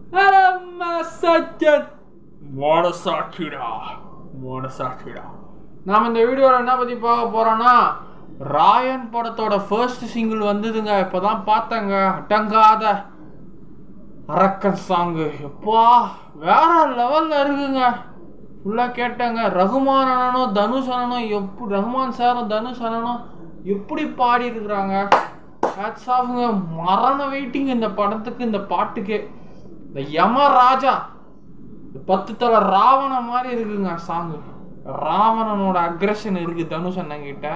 சச்சன் மனசாட்சிடா மனசாட்சிடா நாம் இந்த வீடியோவில் என்ன பற்றி பார்க்க போகிறோன்னா ராயன் படத்தோட ஃபர்ஸ்ட் சிங்கிள் வந்ததுங்க இப்போ தான் பார்த்தேங்க அடங்காத அரக்கன் சாங்கு எப்பா வேற லெவலில் இருக்குங்க ஃபுல்லாக கேட்டேங்க ரகுமான் அண்ணனும் தனுஷ் அண்ணனும் எப்படி ரகுமான் சாரும் தனுஷ் அண்ணனும் எப்படி பாடி இருக்கிறாங்க ஹேட்ஸ் ஆஃப்ங்க மரண வெயிட்டிங் இந்த படத்துக்கு இந்த பாட்டுக்கு இந்த யம ராஜா இந்த பத்து தலை ராவணன் மாதிரி இருக்குங்க சாங்கு ராவணனோட அக்ரஷன் இருக்கு தனுஷ் அண்ணன் கிட்ட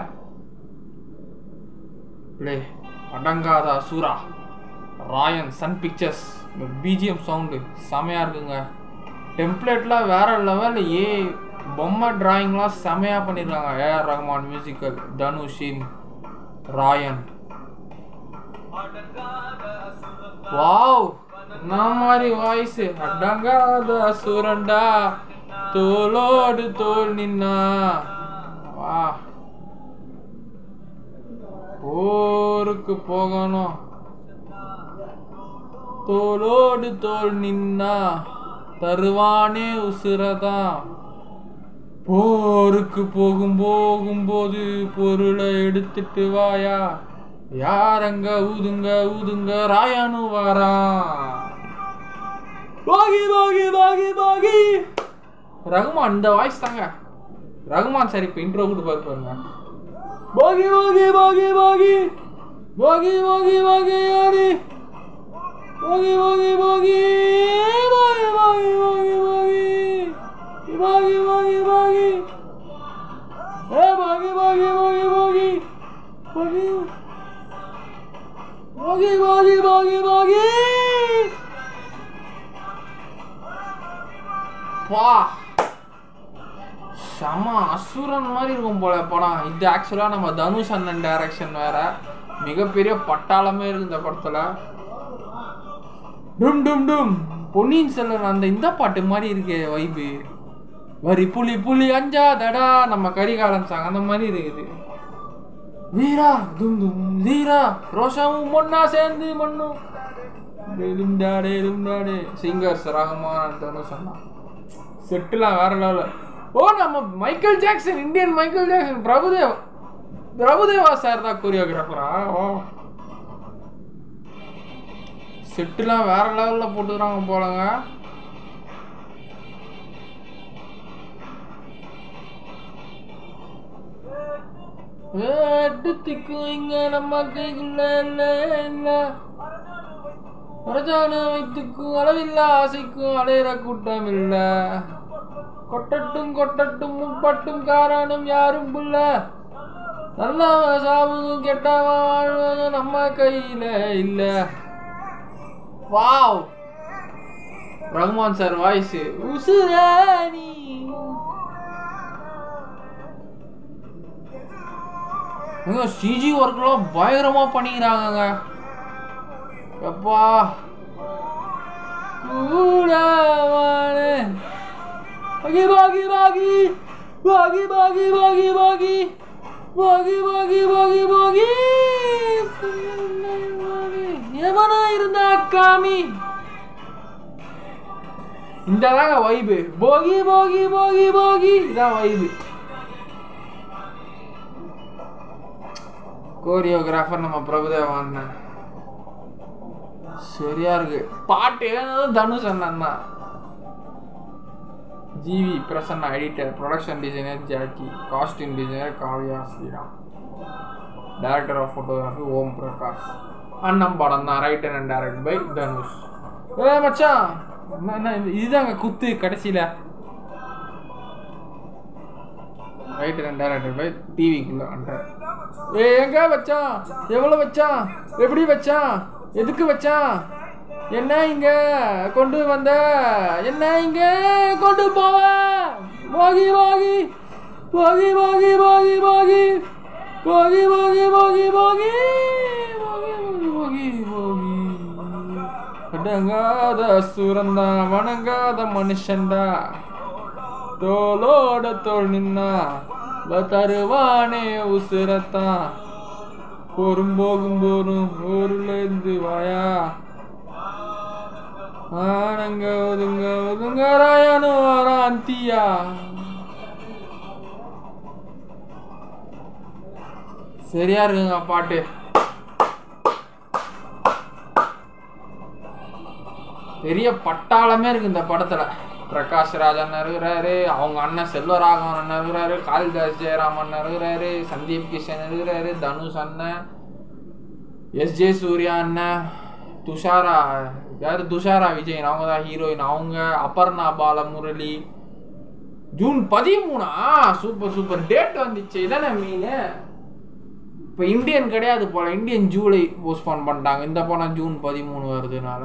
ப்ளே அடங்காத அசுரா ராயன் சன் பிக்சர்ஸ் இந்த பிஜிஎம் சவுண்டு செமையாக இருக்குங்க டெம்ப்ளேட்லாம் வேற லெவல் ஏ பொம்மை டிராயிங்லாம் செமையாக பண்ணியிருக்காங்க ஏஆர் ரஹ்மான் மியூசிக்கல் தனுஷின் ராயன் வாவ் என்ன மாதிரி வாய்ஸ் அடங்காத அசுரண்டா தோளோடு தோல் நின்னா வா போருக்கு போகணும் தோளோடு தோல் நின்னா தருவானே உசுரதான் போருக்கு போகும் போகும்போது பொருளை எடுத்துட்டு வாயா யாரங்க ஊதுங்க ஊதுங்க ராயானு வாரான் பாகி பாகி பாகி பாகி ரகுமான் இந்த வாய்ஸ் தாங்க ரகுமான் சார் இப்போ இன்ட்ரோ கொடுப்பாரு பாருங்க பாகி பாகி பாகி பாகி பாகி பாகி பாகி யாரு பாகி பாகி பாகி பாகி பாகி பாகி பாகி பாகி பாகி பாகி ஏ பாகி பாகி பாகி பாகி பாகி பாகி பாகி பாகி பாகி வா செம அசுரன் மாதிரி இருக்கும் போல படம் இது ஆக்சுவலாக நம்ம தனுஷ் அண்ணன் டைரக்ஷன் வேற மிகப்பெரிய பட்டாளமே இருக்கு இந்த படத்தில் டும் டும் டும் பொன்னியின் செல்வன் அந்த இந்த பாட்டு மாதிரி இருக்கே வைபு வரி புலி புலி அஞ்சாதடா நம்ம கரிகாலன் சாங் அந்த மாதிரி இருக்குது வீரா தும் தும் வீரா ரோஷமும் ஒன்னா சேர்ந்து மண்ணும் டாடே டாடே சிங்கர்ஸ் ரஹமான் தனுஷ் அண்ணா செட்டுலாம் வேற லெவலில் ஓ நம்ம Michael Jackson Indian Michael Jackson Prabhudeva Prabhudeva sir தான் கொரியோகிராஃபரா ஓ செட்டுலாம் வேற லெவலில் போட்டுக்கிறாங்க போலங்க எடுத்துக்கும் இங்க நம்ம கைக்குள்ள இல்ல இல்ல வரஜான வைத்துக்கும் அளவில்லா ஆசைக்கும் அலையிற கூட்டம் இல்ல கொட்டட்டும் கொட்டட்டும் முப்பட்டும் காரணம் யாரும் புள்ள நல்லவன் சாவதும் கெட்டவன் வாழ்வதும் நம்ம கையில இல்ல வாவ் ரகுமான் சார் வாய்ஸ் உசுராணி சிஜி ஒர்க்லாம் பயங்கரமா பண்ணிக்கிறாங்கங்க எப்பா கூடவானே பாகி பாகி பாகி பாகி பாகி பாகி பாகி பாகி பாகி பாகி பாகி எவனா இருந்தா காமி இந்த தாங்க வைபு போகி போகி போகி போகி இதான் வைபு கோரியோகிராஃபர் நம்ம பிரபுதேவா அண்ணன் சரியா இருக்கு பாட்டு ஏதாவது தனுஷ் அண்ணன் தான் GV Prasanna editor production designer Jackie costume designer Kavya Sriram director of photography Om Prakash அண்ணன் படம் தான் writer and direct by Dhanush ஏ மச்சான் என்ன என்ன இது- இதுதாங்க குத்து கடைசியில் ரைட்டர் அண்ட் டைரக்டர் பை டிவிக்குள்ள அண்டர் ஏ எங்க வச்சான் எவ்வளோ வச்சான் எப்படி வச்சான் எதுக்கு வச்சான் என்ன இங்க கொண்டு வந்த என்ன இங்க கொண்டு போவ போகி போகி போகி போகி போகி போகி போகி போகி போகி போகி போகி போகி போகி அடங்காத சுரந்தா வணங்காத மனுஷன்டா தோளோட தோல் நின்னா வ தருவானே உசுரத்தான் போரும் போகும் போரும் ஊர்லேருந்து வாயா ஆனங்க ஒதுங்க ஒதுங்க ராயனு ராந்தியா சரியா இருக்குங்க பாட்டு பெரிய பட்டாளமே இருக்கு இந்த படத்துல பிரகாஷ் ராஜ் அண்ணன் இருக்கிறாரு அவங்க அண்ணன் செல்வராகவன் அண்ணன் இருக்கிறாரு காளிதாஸ் ஜெயராம் அண்ணன் இருக்கிறாரு சந்தீப் கிஷன் இருக்கிறாரு தனுஷ் அண்ணன் எஸ் ஜே சூர்யா அண்ணன் துஷாரா யாரு துஷாரா விஜயன் அவங்க தான் ஹீரோயின் அவங்க அபர்ணா பாலமுரளி ஜூன் பதிமூணா சூப்பர் சூப்பர் டேட் வந்துச்சு இதானே மீன் இப்போ இந்தியன் கிடையாது போல இந்தியன் ஜூலை போஸ்ட்போன் பண்ணிட்டாங்க இந்த படம் ஜூன் பதிமூணு வருதுனால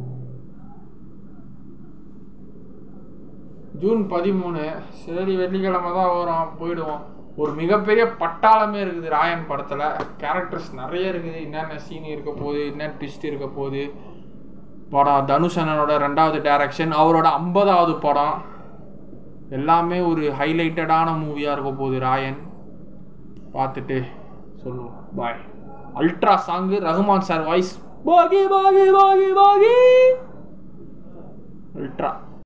ஜூன் பதிமூணு சரி வெள்ளிக்கிழமை தான் வரும் போயிடுவோம் ஒரு மிகப்பெரிய பட்டாளமே இருக்குது ராயன் படத்தில் கேரக்டர்ஸ் நிறைய இருக்குது என்னென்ன சீன் இருக்க போகுது என்ன ட்விஸ்ட் இருக்க போகுது படம் தனுஷ் அண்ணனோட ரெண்டாவது டைரக்ஷன் அவரோட ஐம்பதாவது படம் எல்லாமே ஒரு ஹைலைட்டடான மூவியாக இருக்க போகுது ராயன் பார்த்துட்டு சொல்லுவோம் bye ultra song Rahman sir voice பாகி பாகி பாகி பாகி அல்ட்ரா